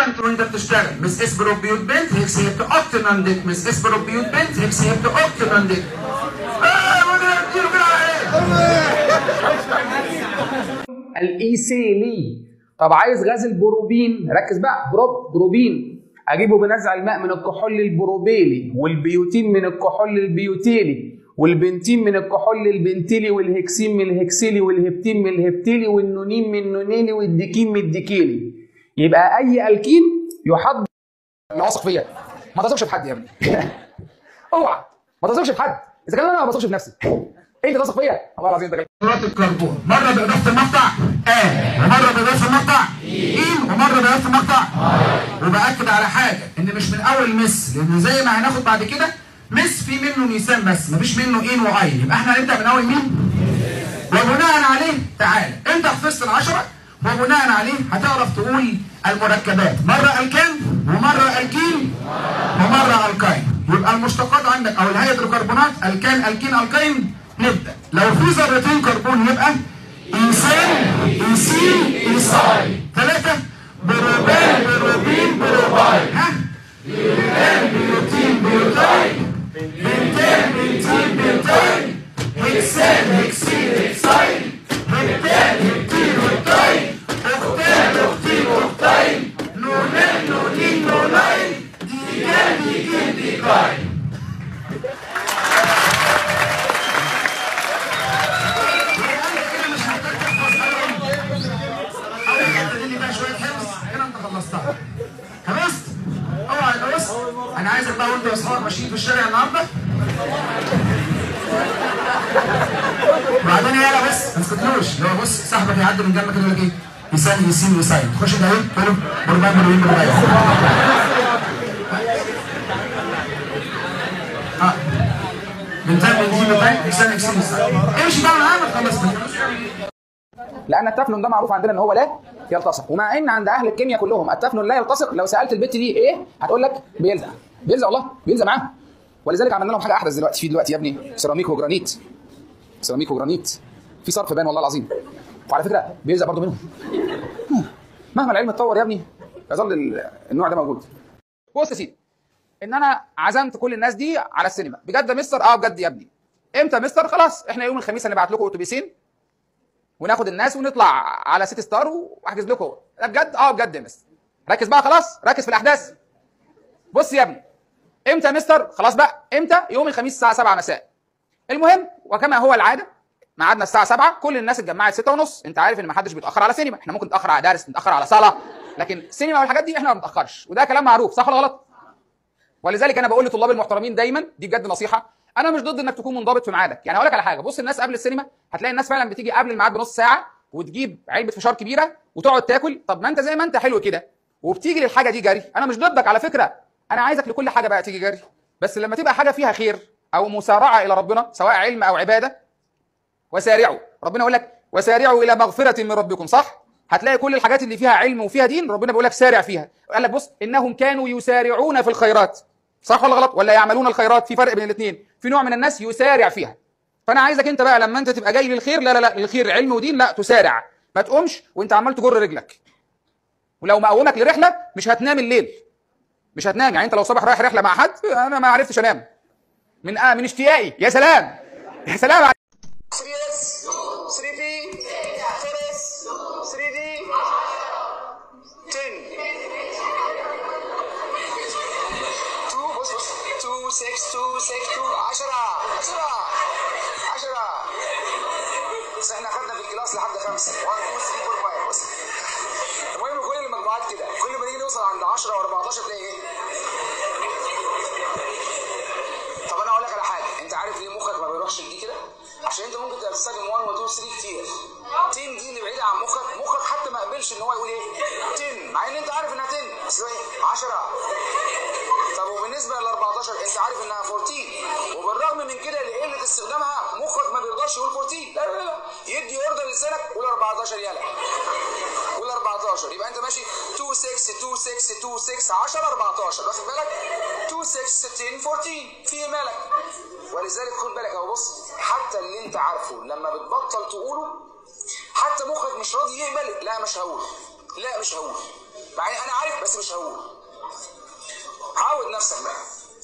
انت وانت بتشتغل مس اس بروبيوت بنت هيكس هيبت اوكتن عندك مس اس بروبيوت بنت هيكس هيبت اوكتن عندك اه وده اديله كده على الايثيلي طب عايز غاز البروبين ركز بقى بروب بروبين اجيبه بنزع الماء من الكحول البروبيلي والبيوتين من الكحول البيوتيلي والبنتين من الكحول البنتيلي والهكسين من الهكسيلي والهبتين من الهبتيلي والنونين من النونيلي والديكين من الديكيلي يبقى اي الكين يحضر انا واثق فيا ما تثقش في حد يا ابني اوعى ما تثقش في حد اذا كان انا ما بثقش في نفسي انت تثق فيا الله العظيم انت ذرات الكربون مره باضافه المقطع ا ومره باضافه المقطع ايم ومره باضافه المقطع وباكد على حاجه ان مش من اول مس لان زي ما هناخد بعد كده مس في منه ميزان بس مفيش منه ان واين يبقى احنا هنبدا من اول مين وبناء عليه تعالى انت حفظت العشره وبناء عليه هتعرف تقول المركبات مره الكان ومره الكين ومره الكاين يبقى المشتقات عندك او الهيدروكربونات الكان الكين الكاين نبدا لو في ذرتين كربون يبقى انسان انسين انساي ثلاثه بروبان بروبين بروباي ها بيوتان بيوتين بيوتاين بنتان بنتين بنتاين هكسان هكسين هكساين هبتان هبتين هبتاين اختان اختين اختاين نونان نونين نوناين ديكان ديكين ديكاين خلصت؟ اوعى يبقى بص انا عايزك بقى وانت واصحابك ماشيين في الشارع النهارده وبعدين يلا بس ما تسكتلوش لو بص صاحبك يعدي من جنبك كده يقول لك ايه؟ يسال يسين يسايد تخش انت اهي تقول له بربان بروين بربان اه بنتين بنتين بنتين يسال يسين يسايد امشي بقى معاه ما تخلص لان التفلون ده معروف عندنا ان هو لا يلتصق ومع ان عند اهل الكيمياء كلهم التفلون لا يلتصق لو سالت البت دي ايه هتقول لك بيلزق بيلزق والله بيلزق معاهم ولذلك عملنا لهم حاجه احدث دلوقتي في دلوقتي يا ابني سيراميك وجرانيت سيراميك وجرانيت في صرف بان والله العظيم وعلى فكره بيلزق برضه منهم مهما العلم اتطور يا ابني يظل ال- النوع ده موجود بص يا سيدي ان انا عزمت كل الناس دي على السينما بجد يا مستر اه بجد يا ابني امتى يا مستر خلاص احنا يوم الخميس هنبعت لكم اتوبيسين وناخد الناس ونطلع على سيتي ستار واحجز لكم ده بجد اه بجد يا مستر ركز بقى خلاص ركز في الاحداث بص يا ابني امتى يا مستر خلاص بقى امتى يوم الخميس الساعه 7 مساء المهم وكما هو العاده ميعادنا الساعه 7 كل الناس اتجمعت 6 ونص انت عارف ان ما حدش بيتاخر على سينما احنا ممكن نتاخر على درس نتاخر على صلاه لكن السينما والحاجات دي احنا ما بنتاخرش وده كلام معروف صح ولا غلط ولذلك انا بقول لطلاب المحترمين دايما دي بجد نصيحه انا مش ضد انك تكون منضبط في ميعادك يعني هقول لك على حاجه بص الناس قبل السينما هتلاقي الناس فعلا بتيجي قبل الميعاد بنص ساعه وتجيب علبه فشار كبيره وتقعد تاكل طب ما انت زي ما انت حلو كده وبتيجي للحاجه دي جري انا مش ضدك على فكره انا عايزك لكل حاجه بقى تيجي جري بس لما تبقى حاجه فيها خير او مسارعه الى ربنا سواء علم او عباده وسارعوا ربنا يقول لك وسارعوا الى مغفره من ربكم صح هتلاقي كل الحاجات اللي فيها علم وفيها دين ربنا بيقول لك سارع فيها قال لك بص انهم كانوا يسارعون في الخيرات صح ولا غلط ولا يعملون الخيرات في فرق بين الاثنين في نوع من الناس يسارع فيها فانا عايزك انت بقى لما انت تبقى جاي للخير لا لا لا الخير علم ودين لا تسارع ما تقومش وانت عمال تجر رجلك ولو مقومك لرحله مش هتنام الليل مش هتنام يعني انت لو صبح رايح رحله مع حد انا ما عرفتش انام من آه من اشتياقي يا سلام يا سلام عليك. 3S 3B 4S 3D 10 2 بص بص 2 6 2 6 2 10 10 10 بس احنا خدنا في الكلاس لحد 5 1 2 3 4 5 بص المهم كل المجموعات كده كل ما نيجي نوصل عند 10 و14 تلاقي ايه طب انا اقول لك على حاجه انت عارف ليه مخك ما بيروحش لدي كده عشان انت ممكن تبقى تستخدم 1 و 2 و 3 كتير 10 دي اللي بعيده عن مخك مخك حتى ما قبلش ان هو يقول ايه 10 مع ان انت عارف انها 10 بس هو ايه 10 طب وبالنسبه لل 14 انت عارف انها 14 وبالرغم من كده لقله استخدامها مخك ما بيرضاش يقول 14 لا لا لا يدي اوردر لسانك قول 14 يلا قول 14 يبقى انت ماشي 2 6 2 6 2 6 10 14 واخد بالك 2 6 16 14 في إيه مالك ولذلك خد بالك اهو بص حتى اللي انت عارفه لما بتبطل تقوله حتى مخك مش راضي يقبل لا مش هقول لا مش هقول مع إني انا عارف بس مش هقول عود نفسك بقى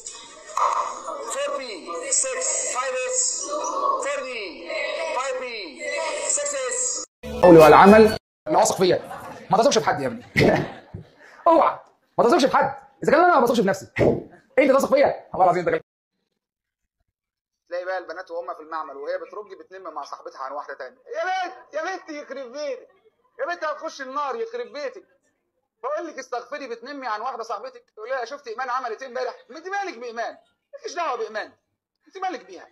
4P 6 5S 4D 5P 6S قولي والعمل انا واثق فيا ما تثقش في حد يا ابني اوعى ما تثقش في حد اذا كان انا ما بثقش في نفسي انت تثق فيا والله العظيم انت تلاقي بقى البنات وهم في المعمل وهي بترج بتنم مع صاحبتها عن واحده تانية يا بنت يا بنت يخرب بيتك يا بنت هتخش النار يخرب بيتك بقول لك استغفري بتنمي عن واحده صاحبتك تقول لها شفت ايمان عملت ايه امبارح انت مالك بايمان مالكش دعوه بايمان انت مالك بيها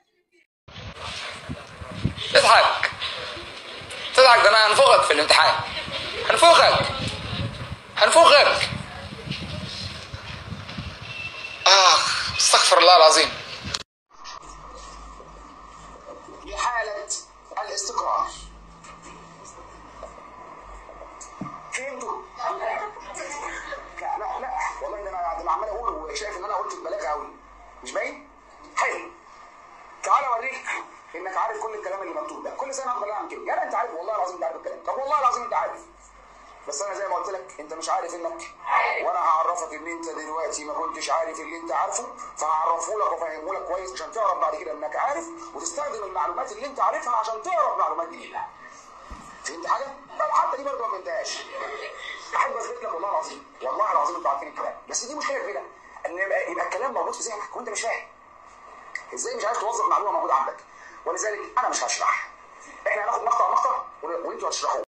تضحك تضحك ده انا هنفخك في الامتحان هنفخك هنفخك اخ استغفر الله العظيم لحالة الاستقرار فهمتوا؟ لا لا لا والله ده انا ده انا عمال اقول وشايف ان انا قلت ببلاغه قوي مش باين؟ حلو تعالى اوريك انك عارف كل الكلام اللي مكتوب ده كل سنه افضل اعمل كده يا انت عارف والله العظيم انت عارف الكلام طب والله العظيم انت عارف بس انا زي ما قلت لك انت مش عارف انك وانا هعرفك ان انت دلوقتي ما كنتش عارف اللي انت عارفه فهعرفه لك وافهمه لك كويس عشان تعرف بعد كده انك عارف وتستخدم المعلومات اللي انت عارفها عشان تعرف معلومات جديده فهمت حاجه؟ طب حتى دي برضه ما فهمتهاش احب اثبت لك والله العظيم والله العظيم انتوا عارفين الكلام بس دي مشكله كبيره ان يبقى, يبقى الكلام موجود في ذهنك وانت مش فاهم ازاي مش عارف توظف معلومه موجوده عندك ولذلك انا مش هشرح احنا هناخد مقطع مقطع وانتوا هتشرحوه